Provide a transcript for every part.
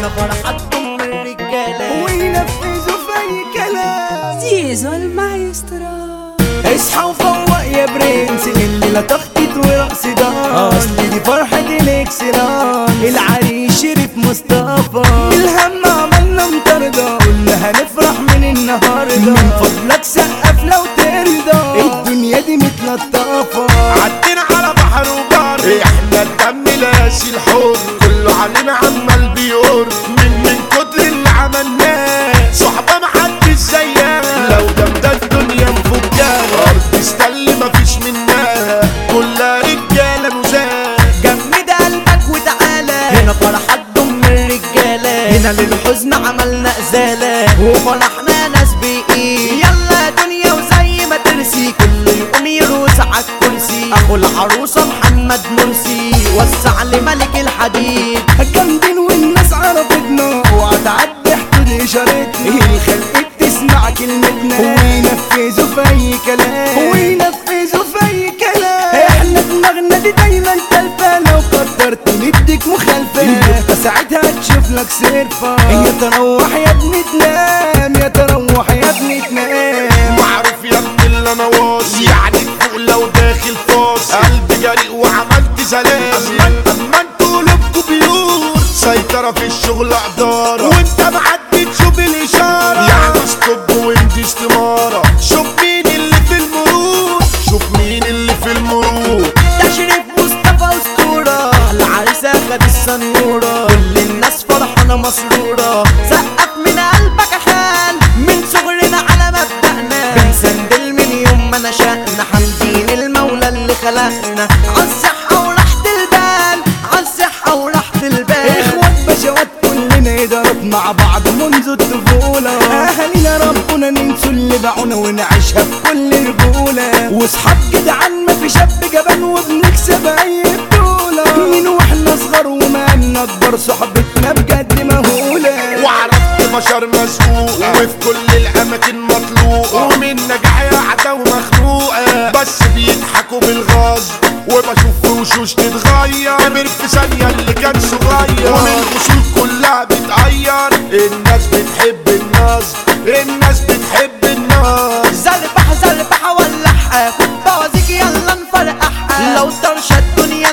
هنا فرحتهم الرجالة وينفذوا في اي كلام زيزو المايسترو اصحى وفوق يا برنس الليلة تخطيط ورقص ده اصل دي فرحة الاكسران العريس شريف مصطفى الهم عملنا مطاردة قلنا هنفرح من النهاردة من فضلك سقف لو ترضى الدنيا دي متلطفة عدينا على بحر وبر احنا الدم لاسي الحر كله علينا عمال بيقر من من كتر اللي عملناه صحبة محدش زيها لو جامدة الدنيا مفكاها ارض استل مفيش منها كلها رجالة نزاهة جمد قلبك وتعالى هنا فرحة ضم الرجالة هنا للحزن عملنا ازالة وفرحنا ناس بايه يلا دنيا وزي ما ترسي كله يقوم يروس على الكرسي اخو العروسة محمد مرسي وسع لملك الحديد جامدين والناس عرفتنا وهتعدي حدود اشارتنا الخلق تسمع كلمتنا وينفذوا في اي كلام وينفذوا في اي كلام احنا دماغنا دي دايما تلفة لو قدرت نديك مخالفة يبقى ساعتها تشوف لك صرفة يا تروح يا ابني تنام يا تروح يا ابني تنام معروف يا ابن اللي انا واصي يعني فوق لو داخل فاصل قلبي جريء وعملت زلازل اما انتوا قلوبكوا بيور سيطرة في الشغل ادارة وانت معدي تشوف الاشارة يعني ستوب وانت استمارة شوف مين اللي في المرور شوف مين اللي في المرور تشريف مصطفى اسطورة العريسة خد السنورة كل الناس فرحانة مسرورة سقف من قلبك يا خال من صغرنا على مبدأنا بنسندل من يوم ما نشأنا حامدين المولى اللي خلقنا عالصحة وراحة البال عالصحة وراحة البال اخوات بشوات كلنا يدرب مع بعض منذ الطفولة اهالينا ربنا ننسوا اللي باعونا ونعيشها بكل رجولة واصحاب جدعان ما في شاب جبان وبنكسب اي بطولة من واحنا صغار وما قلنا اكبر صحبتنا بجد مهولة وعرفت بشر مسبوقة وفي كل الأماكن مطلوقة ومن نجاح قاعدة ومخنوقة بس بيضحكوا بالغصب وبشوف في وشوش تتغير كبر في ثانية اللي كان صغير ومن الأصول كلها بتغير الناس بتحب النصب الناس بتحب النصب زربح زربح ولعها خد بوازيك يلا نفرقعها لو طرشة الدنيا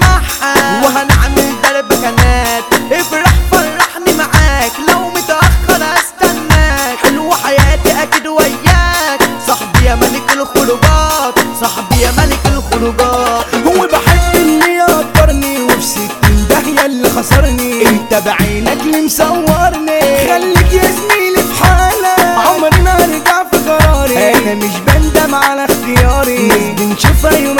نسمعها وهنعمل درب كنات افرح فرحني معاك لو متأخر استناك حلو حياتي اكيد وياك صاحبي يا ملك الخروجات صاحبي يا ملك الخروجات هو بحب اللي يقدرني وفي ستين داهية اللي خسرني انت بعينك اللي مصورني خليك يا زميلي في حالك عمري ما ارجع في قراري انا مش بندم على اختياري ناس بنشوفها يوم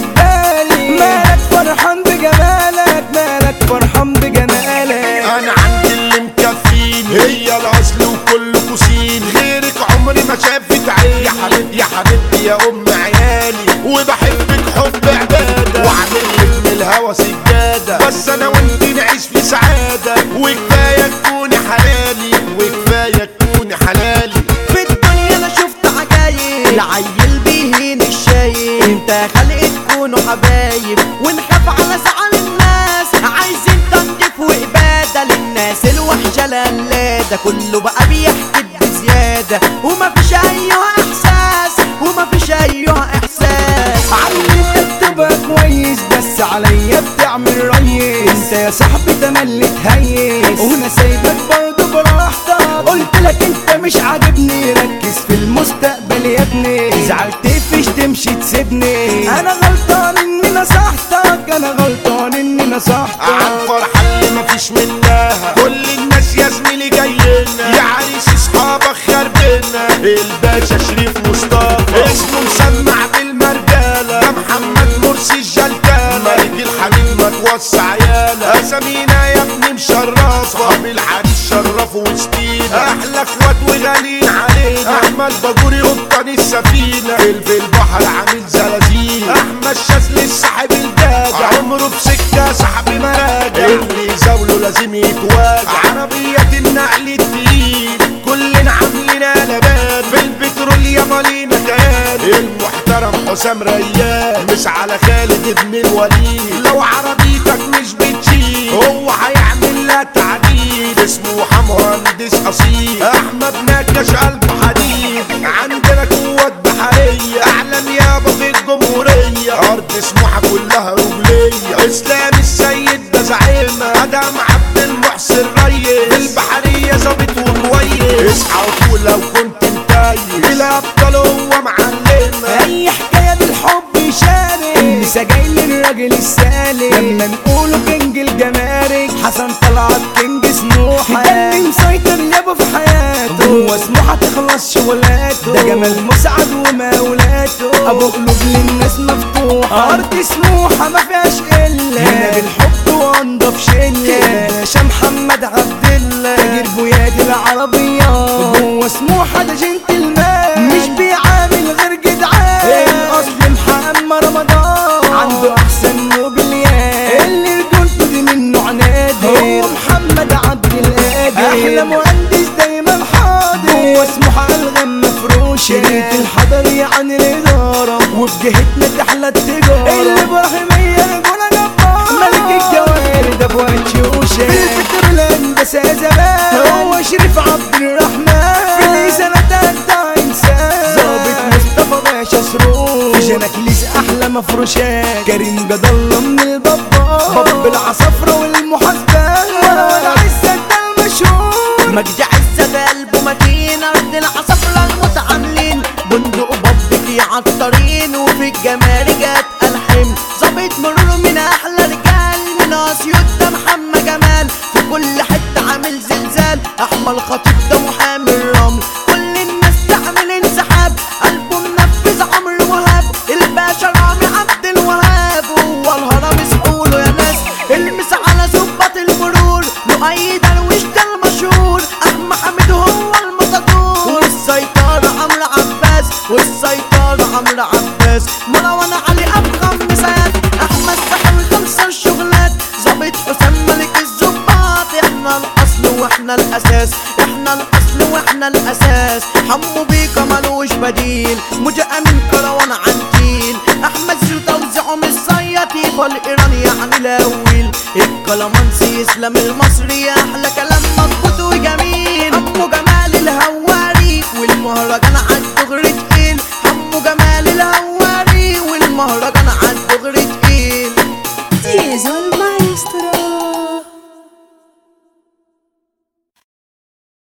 تقبالي مالك فرحان بجمالك مالك فرحان بجمالك انا عندي اللي مكفيني هي الاصل وكل كوسين غيرك عمري ما شافت عيني يا حبيبتي يا حبيبتي يا ام عيالي وبحبك حب عباده وعامل لك من الهوى سجاده بس انا وانت نعيش في سعاده وكفايه تكوني حلالي وكفايه تكوني حلالي في الدنيا انا شفت عجايب العيل بيهين الشايب انت خلق تكونوا حبايب ونخاف على زعل الناس عايزين تنظيف وإبادة للناس الوحشة للادة كله بقى بيحكي بزيادة ومفيش أيها إحساس ومفيش أيها إحساس علمت تبقى كويس بس عليا بتعمل ريس انت يا صاحبي تملي تهيس وانا سايبك برضه براحتك قلت لك انت مش عاجبني ركز في المستقبل يا ابني زعلت فيش تمشي تسيبني انا غلطان اني نصحتك انا غلطان اني نصحتك عن فرحة اللي مفيش منها كل الناس يا زميلي جايين يا عريس اصحابك خربنا الباشا شريف مصطفى اسمه مسمع بالمرجالة ده محمد مرسي الجلتالة ملك الحبيب ما توسع عيالة اسامينا يا ابني مشرفة صحاب العريس شرفوا وسطينا احلى اخوات وغاليين علينا احمد باجوري قبطان السفينة في البحر عامل زلازل احمد شاذلي صاحب الجادة عمره بسكة صاحب مراجع اللي يزاوله لازم يتواجع عربية النقل التقيل كلنا عاملين قلبان في البترول يا مالينا كيان المحترم حسام ريان مش على خالد ابن الوليد لو عربيتك مش بتشيل هو هيعمل لها تعديل اسمه مهندس اصيل احمد نكش قلب حديد عندنا قوة بحرية اعلى نيابة في الجمهورية ارض سموحة كلها رجلية اسلام السيد ده زعيمة ادم عبد المحسن ريس البحرية ظابط وكويس اصحى وفوق لو كنت متايه الابطال هو معلمة اي حكايه بالحب يشارك النسا جاي للراجل السالك لما نقوله كينج الجمارك حسن طلعت كينج سموحه ده اللي مسيطر يابا في حياته هو سموحه تخلص شغلاته ده جمال مسعد ومولاته ابو قلوب للناس مفتوحه ارض سموحه ما فيهاش الا هنا بالحب وانضف شله باشا محمد عبد الله تاجر بويات العربيات هو سموحه ده جنتلمان مش بيعامل غير جدعان الاصل محمد رمضان عنده احسن موبيليات اللي رجولته دي منه عنادي هو محمد عبد القادر احلى مهندس دايما حاضر هو سموحه الغم مفروشه شريط الحضري عن الاداره وبجهتنا تحلى التجاره الابراهيميه رجوله جبار ملك الجواري ده ابو شوشه في الفكر الهندسه زمان هو شريف عبد الرحمن في الإزالة ده انسان ظابط مصطفى باشا سرور في جناكليس احلى مفروشات كريم جد الله من البابا باب العصافرة والمحاسبة وانا عزة ده المشهور مجدي عزة قلبه متين ارض العصافرة المتعاملين بندق بابك عطارين وفي الجمال جات الحم ظابط مرور من احلى رجال من اسيوط ده محمد جمال في كل حتة عامل زلزال احمد خطيب ده محامي الرمل كل الناس تعمل انسحاب قلبه منفذ عمرو وهاب الباشا رامي عبد الوهاب هو الهرم اسحوله يا ناس المس على زبط المرور لؤي درويش ده المشهور احمد حميد هو المتدور والسيطرة عمرو عباس والسيطرة عمرو عباس مروان علي افخم مسات احمد سحر خمسة الشغلات ظابط حسام ملك الزباط احنا الاصل واحنا الاساس احنا الاصل واحنا الاساس حمو بيكا ملوش بديل مجأمن كروان عنتيل احمد زيو توزيعه مش زي طيبة الايراني يعني الاول الكلامانسي اسلام المصري احلى